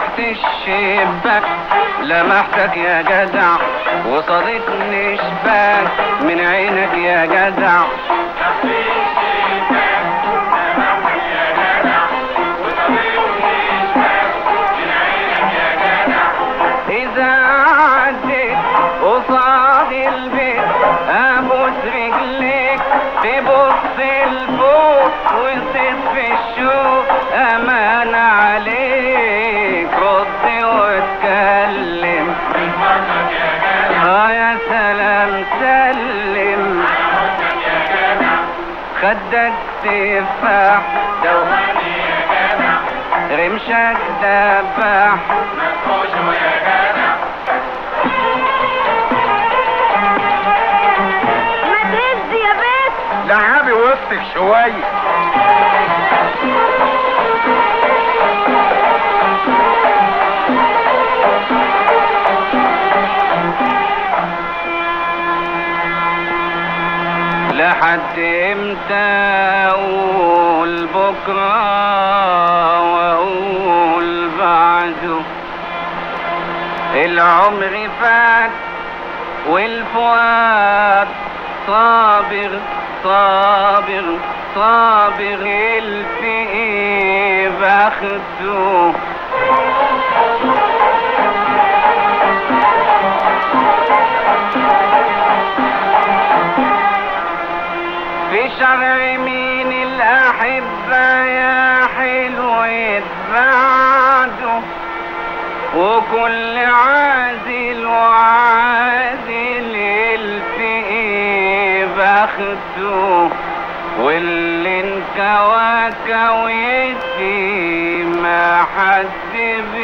تحت الشباك لمحتك يا جدع وصادتني شباك من عينك يا جدع إذا عديت قصاد البيت أبوس رجليك تبص لفوق وزيد في الشوق أمان عليك رد واتكلم اه يا سلام سلم خدك تفاح رمشك دباح ما تهز يا بنت لعبي وسطك شوية لحد امتى اقول بكره واقول بعده العمر فات والفؤاد صابر صابر صابر الفقي بخته في شرع مين الأحبة يا حلو يتبعده وكل عازل وعازل يلتقي بخته واللي انكواكا ويسي ما حد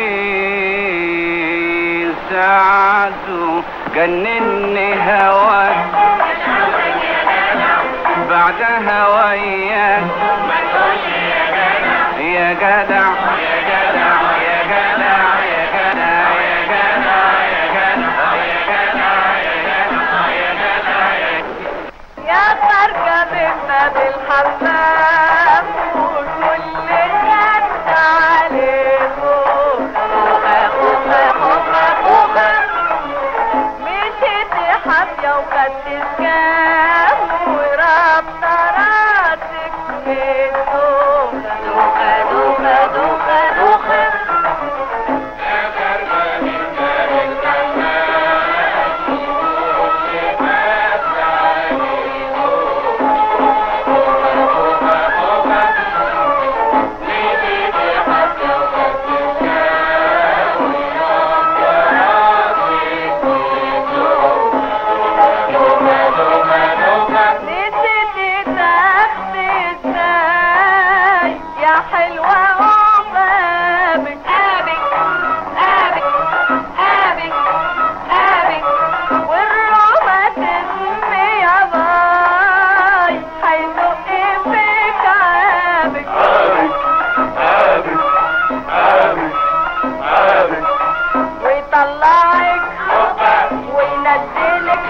بيساعده جنني هواك بعد هواياك يا جدع يا جدع يا جدع يا جدع يا جدع يا جدع يا جدع يا جدع يا جدع يا خارجة من باب الحمام وكل خد عليه خوخة خوخة خوخة خوخة مشيت حافية وخدت سكام ورابطة راسك من دوخة دوخة دوخة دوخة دوخة نسيت تاخد ازاي يا حلوة وغابك قابك قابك قابك قابك والروماتيزم يا باي هيدق فيك عابك ويطلعك وينزلك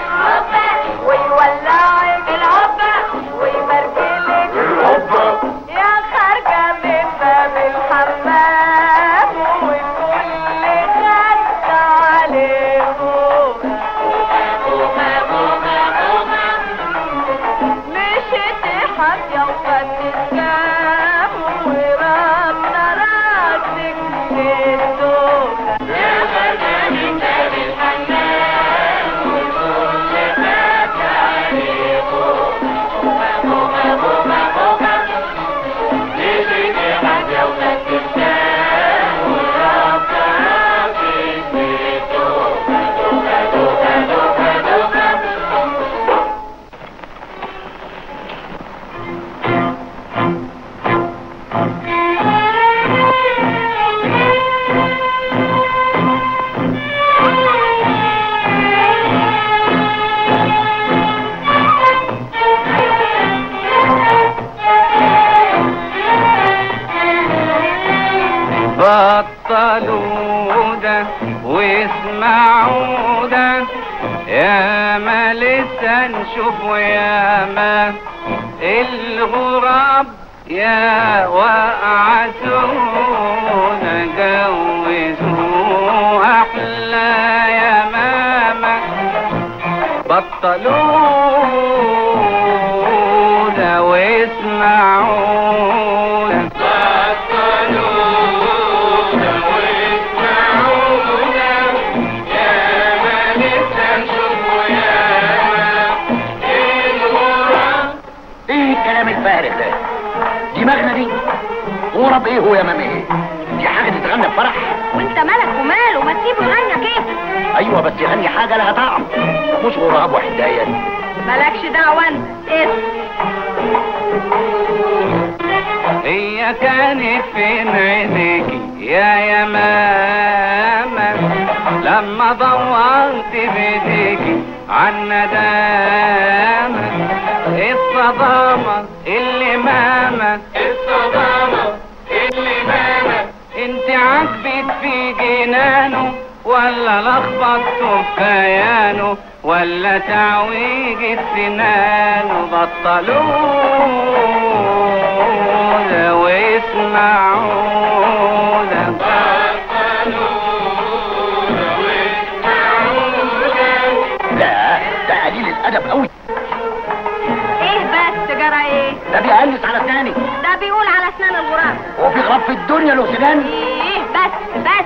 ويولعك ويمرجلك يا خارجة من باب الحمام والكل خد عليه مشيت حافية وخدت سكام وربنا راسك للدوخة بطلوا ده واسمعوا ده يا ما لسه نشوف ويا ما الغراب يا وقعتونا جوزوا بطلونا واسمعونا بطلونا واسمعونا يا ما لسه نشوفه يا الغراب ايه الكلام الفارغ ده دماغنا دي غرب ايه هو يا مامي ايه دي حاجه تتغنى في فرح وانت مالك وماله ما تسيبه يغنى كيف ايوه بس يغني حاجه لها طعم مش غراب وحدايه مالكش دعوة انت اسم هي كانت فين عينيكي يا يا ماما لما دورت بايديكي عن ندامة الصدامة اللي ماما الصدامة اللي ماما انت عاجبك في جنانه ولا لخبطته في كيانه ولا تعويج سنانه بطلونا واسمعونا بطلونا واسمعونا لا ده قليل الادب قوي ايه بس جرى ايه ده بيقلس على اسناني ده بيقول على اسنان الغراب هو في غراب في الدنيا له سنان ايه بس بس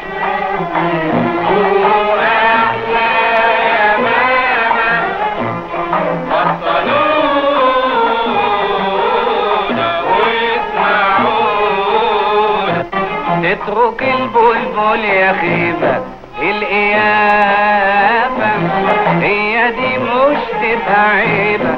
اترك البلبل يا خيبة القيافة هي دي مش تبقى عيبة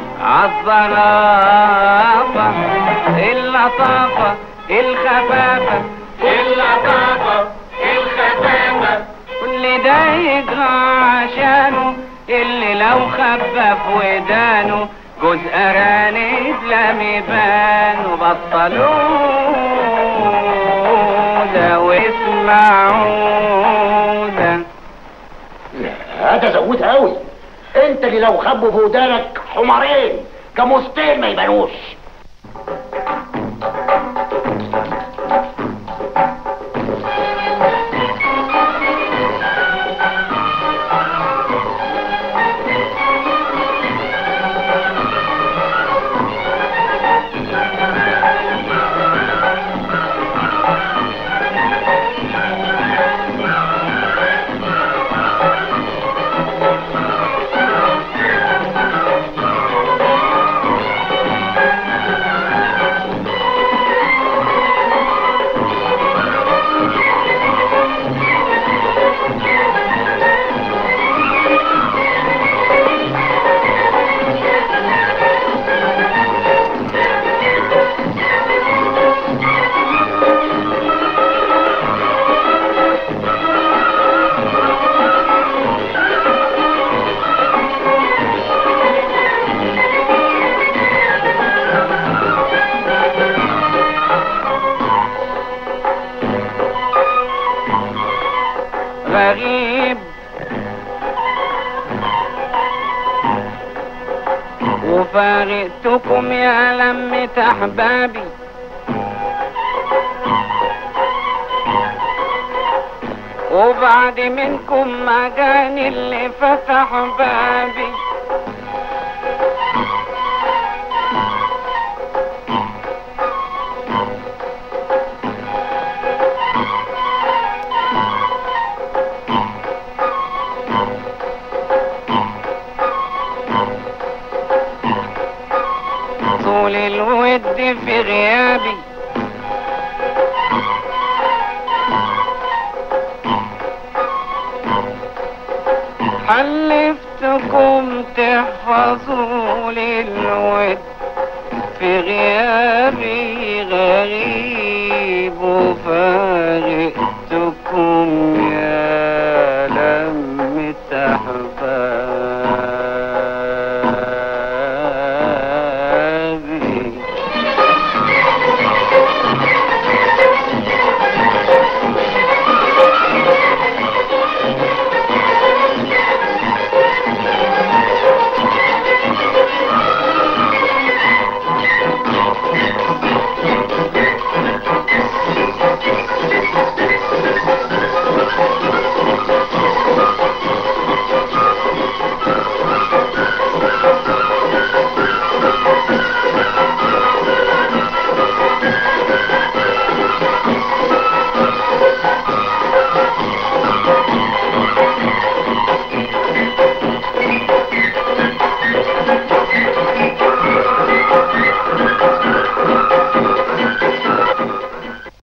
عالظرافة اللطافة الخفافة اللطافة الخفافة كل ده يجرى عشانه اللي لو خفف ودانه جوز أرانب لم يبانوا بطلونا واسمعونا لا ده زود قوي انت اللي لو خبوا في ودانك حمارين جاموستين ما يبانوش غريب وفارقتكم يا لمة أحبابي وبعد منكم ما جاني اللي فتح بابي طول الود في غيابي حلفتكم تحفظوا لي